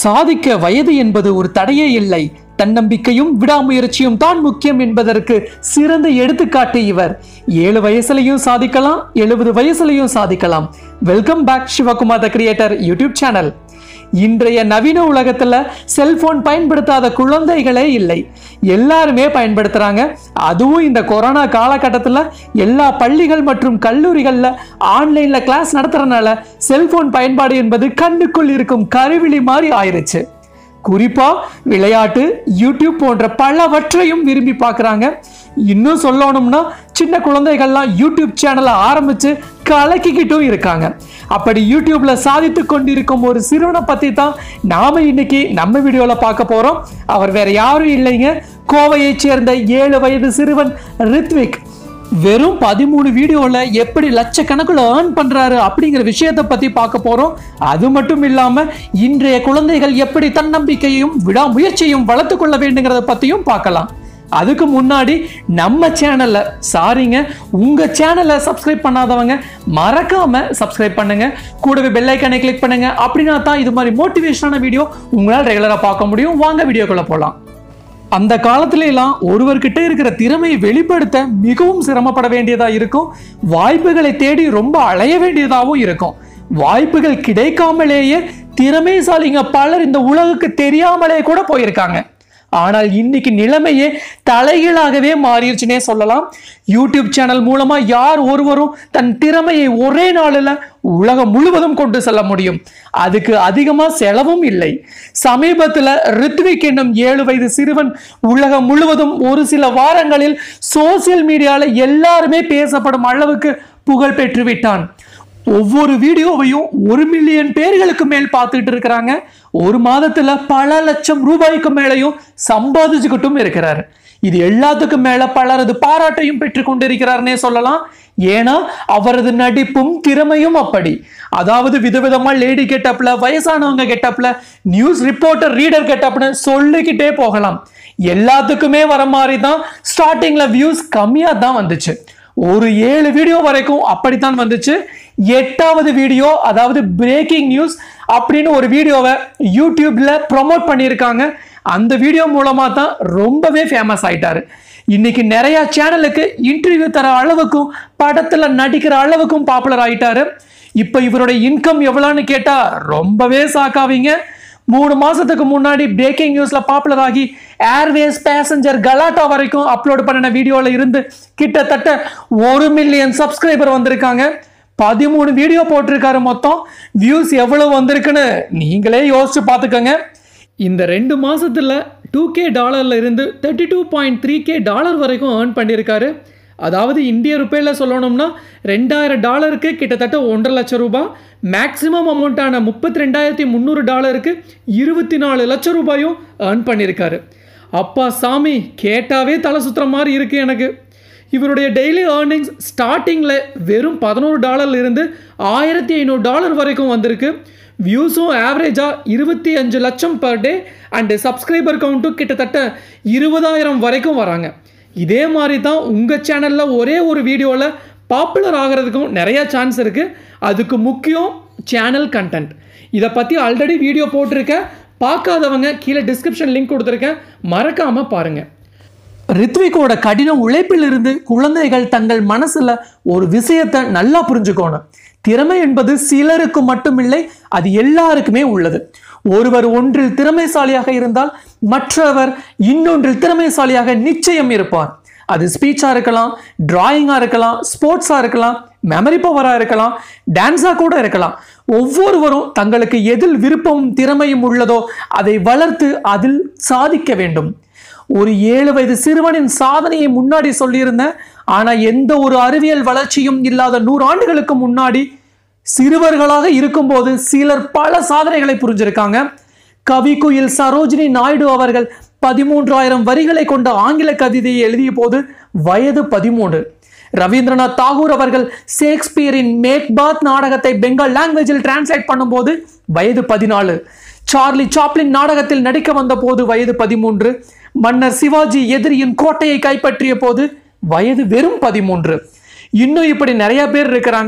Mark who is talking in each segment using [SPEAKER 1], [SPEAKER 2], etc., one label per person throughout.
[SPEAKER 1] சாதிக்க வயது என்பது ஒரு தடையே இல்லை தன்னம்பிக்கையும் விடாமுயற்சியும் தான் முக்கியம் என்பதற்கு சிறந்த எடுத்துக்காட்டு இவர் ஏழு வயசுலயும் சாதிக்கலாம் எழுபது வயசுலயும் சாதிக்கலாம் welcome back Sivakumar the creator YouTube channel இன்றைய நவீன உலகத்துல செல்போன் பயன்படுத்தாத குழந்தைகளே இல்லை எல்லாருமே பயன்படுத்துறாங்க அதுவும் இந்த கொரோனா காலகட்டத்தில் எல்லா பள்ளிகள் மற்றும் கல்லூரிகள்ல ஆன்லைன்ல கிளாஸ் நடத்துறதுனால செல்போன் பயன்பாடு என்பது கண்ணுக்குள் இருக்கும் கருவிழி மாதிரி ஆயிருச்சு குறிப்பா விளையாட்டு யூடியூப் போன்ற பலவற்றையும் விரும்பி பார்க்குறாங்க இன்னும் சொல்லணும்னா சின்ன குழந்தைகள்லாம் யூடியூப் சேனலை ஆரம்பிச்சு கலக்கிக்கிட்டும் இருக்காங்க அப்படி யூடியூப்ல சாதித்து கொண்டிருக்கும் ஒரு சிறுவனை பத்தி தான் நாம இன்னைக்கு நம்ம வீடியோல பார்க்க போறோம் அவர் வேற யாரும் இல்லைங்க கோவையைச் சேர்ந்த ஏழு வயது சிறுவன் ரித்விக் வெறும் பதிமூணு வீடியோல எப்படி லட்சக்கணக்கில் ஏர்ன் பண்றாரு அப்படிங்கிற விஷயத்தை பத்தி பார்க்க போறோம் அது மட்டும் இல்லாம இன்றைய குழந்தைகள் எப்படி தன்னம்பிக்கையும் விடாமுயற்சியும் வளர்த்து கொள்ள வேண்டுங்கிறத பத்தியும் பார்க்கலாம் அதுக்கு முன்னாடி நம்ம சேனல்ல சாரிங்க உங்க சேனலை சப்ஸ்கிரைப் பண்ணாதவங்க மறக்காம சப்ஸ்கிரைப் பண்ணுங்க கூடவே பெல் ஐக்கானை கிளிக் பண்ணுங்க அப்படின்னா தான் இது மாதிரி மோட்டிவேஷனான வீடியோ உங்களால் ரெகுலரா பார்க்க முடியும் வாங்க வீடியோக்குள்ள போலாம் அந்த காலத்துல எல்லாம் ஒருவர்கிட்ட இருக்கிற திறமையை வெளிப்படுத்த மிகவும் சிரமப்பட வேண்டியதா இருக்கும் வாய்ப்புகளை தேடி ரொம்ப அலைய வேண்டியதாகவும் இருக்கும் வாய்ப்புகள் கிடைக்காமலேயே திறமைசாலிங்க பலர் இந்த உலகுக்கு தெரியாமலே கூட போயிருக்காங்க ஆனால் இன்னைக்கு நிலைமையே தலைகீழாகவே மாறிடுச்சுனே சொல்லலாம் யூடியூப் சேனல் மூலமா யார் ஒருவரும் தன் திறமையை ஒரே நாளில் உலகம் முழுவதும் கொண்டு செல்ல முடியும் அதுக்கு அதிகமா செலவும் இல்லை சமீபத்தில் ரித்விக் என்னும் ஏழு வயது சிறுவன் உலகம் முழுவதும் ஒரு சில வாரங்களில் சோசியல் மீடியால எல்லாருமே பேசப்படும் அளவுக்கு புகழ் பெற்று விட்டான் ஒவ்வொரு வீடியோவையும் ஒரு மில்லியன் பேர்களுக்கு மேல் பார்த்துட்டு இருக்கிறாங்க ஒரு மாதத்துல பல லட்சம் ரூபாய்க்கு மேலையும் சம்பாதிச்சுக்கிட்டும் இருக்கிறார் இது எல்லாத்துக்கும் மேல பலரது பாராட்டையும் பெற்றுக் கொண்டிருக்கிறார்னே சொல்லலாம் ஏன்னா அவரது நடிப்பும் திறமையும் அப்படி அதாவது விதவிதமா லேடி கெட்டப்ல வயசானவங்க கெட்டப்ல நியூஸ் ரிப்போர்ட்டர் ரீடர் கெட்டப்னு சொல்லிக்கிட்டே போகலாம் எல்லாத்துக்குமே வர மாதிரி தான் ஸ்டார்டிங்ல வியூஸ் கம்மியா தான் வந்துச்சு ஒரு ஏழு வீடியோ வரைக்கும் அப்படித்தான் வந்துச்சு எட்டாவது வீடியோ அதாவது பிரேக்கிங் நியூஸ் அப்படின்னு ஒரு வீடியோவை யூடியூப்ல ப்ரொமோட் பண்ணியிருக்காங்க அந்த வீடியோ மூலமா தான் ரொம்பவே ஃபேமஸ் ஆயிட்டாரு இன்னைக்கு நிறைய சேனலுக்கு இன்டர்வியூ தர அளவுக்கும் படத்துல நடிக்கிற அளவுக்கும் பாப்புலர் ஆயிட்டாரு இப்போ இவருடைய இன்கம் எவ்வளோன்னு கேட்டா ரொம்பவே சாக்காவீங்க மூணு மாசத்துக்கு முன்னாடி பிரேக்கிங் நியூஸ்ல பாப்புலர் ஆகி ஏர்வேஸ் பேசஞ்சர் கலாட்டா வரைக்கும் அப்லோட் பண்ணின வீடியோல இருந்து கிட்டத்தட்ட ஒரு மில்லியன் சப்ஸ்கிரைபர் வந்திருக்காங்க பதிமூணு வீடியோ போட்டிருக்காரு மொத்தம் வியூஸ் எவ்வளவு வந்திருக்குன்னு நீங்களே யோசிச்சு பார்த்துக்கோங்க இந்த ரெண்டு மாசத்துல டூ கே டாலர்ல இருந்து thirty two point three K dollar வரைக்கும் ஏர்ன் பண்ணியிருக்காரு அதாவது இந்திய ருப்பையில் சொல்லணும்னா ரெண்டாயிரம் டாலருக்கு கிட்டத்தட்ட ஒன்றரை லட்சம் ரூபாய் மேக்ஸிமம் அமௌண்ட்டான முப்பத்தி ரெண்டாயிரத்தி முந்நூறு டாலருக்கு இருபத்தி நாலு லட்சம் ரூபாயும் ஏர்ன் பண்ணியிருக்காரு அப்பா சாமி கேட்டாவே தலை சுத்துற மாதிரி இருக்கு எனக்கு இவருடைய டெய்லி ஏர்னிங்ஸ் ஸ்டார்டிங்கில் வெறும் பதினோரு டாலர்ல இருந்து ஆயிரத்தி ஐநூறு டாலர் வரைக்கும் வந்திருக்கு வியூஸும் ஆவரேஜாக இருபத்தி அஞ்சு லட்சம் பர் டே அண்டு சப்ஸ்கிரைபர் கவுண்ட்டும் கிட்டத்தட்ட இருபதாயிரம் வரைக்கும் வராங்க இதே மாதிரி தான் உங்கள் சேனலில் ஒரே ஒரு வீடியோவில் பாப்புலர் ஆகிறதுக்கும் நிறைய சான்ஸ் இருக்குது அதுக்கு முக்கியம் சேனல் கண்டென்ட் இதை பற்றி ஆல்ரெடி வீடியோ போட்டிருக்கேன் பார்க்காதவங்க கீழே டிஸ்கிரிப்ஷன் லிங்க் கொடுத்துருக்கேன் மறக்காமல் பாருங்கள் ரித்விக்கோட கடின உழைப்பிலிருந்து குழந்தைகள் தங்கள் மனசுல ஒரு விஷயத்தை நல்லா புரிஞ்சுக்கணும் திறமை என்பது சிலருக்கு மட்டுமில்லை அது எல்லாருக்குமே உள்ளது ஒருவர் ஒன்றில் திறமைசாலியாக இருந்தால் மற்றவர் இன்னொன்றில் திறமைசாலியாக நிச்சயம் இருப்பார் அது ஸ்பீச்சா இருக்கலாம் டிராயிங்கா இருக்கலாம் ஸ்போர்ட்ஸா இருக்கலாம் மெமரி பவரா இருக்கலாம் டான்ஸா கூட இருக்கலாம் ஒவ்வொருவரும் தங்களுக்கு எதில் விருப்பமும் திறமையும் உள்ளதோ அதை வளர்த்து அதில் சாதிக்க வேண்டும் ஒரு ஏழு வயது சிறுவனின் சாதனையை முன்னாடி சொல்லியிருந்தேன் ஆனா எந்த ஒரு அறிவியல் வளர்ச்சியும் இல்லாத நூறு ஆண்டுகளுக்கு முன்னாடி சிறுவர்களாக இருக்கும்போது சிலர் பல சாதனைகளை புரிஞ்சிருக்காங்க கவிக்குயில் சரோஜினி நாயுடு அவர்கள் பதிமூன்றாயிரம் வரிகளை கொண்ட ஆங்கில கவிதையை எழுதிய போது வயது பதிமூன்று ரவீந்திரநாத் தாகூர் அவர்கள் ஷேக்ஸ்பியரின் மேக்பாத் நாடகத்தை பெங்கால் லாங்குவேஜில் டிரான்ஸ்லேட் பண்ணும்போது வயது பதினாலு சார்லி சாப்ளின் நாடகத்தில் நடிக்க வந்த போது வயது பதிமூன்று மன்னர் சிவாஜி எதிரியின் கோட்டையை கைப்பற்றிய போது வயது வெறும் பதிமூன்று இன்னும் இப்படி நிறைய பேர் இருக்கிறாங்க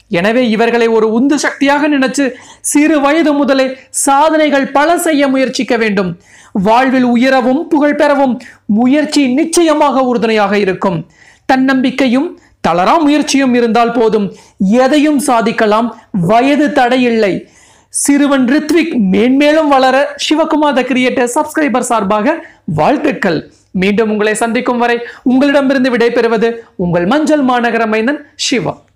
[SPEAKER 1] எனவே இவர்களை ஒரு உந்து சக்தியாக நினைச்சு சிறு வயது முதலே சாதனைகள் பல செய்ய முயற்சிக்க வேண்டும் வாழ்வில் உயரவும் புகழ் பெறவும் முயற்சி நிச்சயமாக உறுதுணையாக இருக்கும் தன்னம்பிக்கையும் தளரா முயற்சியும் இருந்தால் போதும் எதையும் சாதிக்கலாம் வயது தடையில்லை சிறுவன் ரித்விக் மேன்மேலும் வளர சிவகுமார் த கிரியேட்டர் சப்ஸ்கிரைபர் சார்பாக வாழ்த்துக்கள் மீண்டும் உங்களை சந்திக்கும் வரை உங்களிடமிருந்து விடைபெறுவது உங்கள் மஞ்சள் மாநகர மைந்தன் சிவா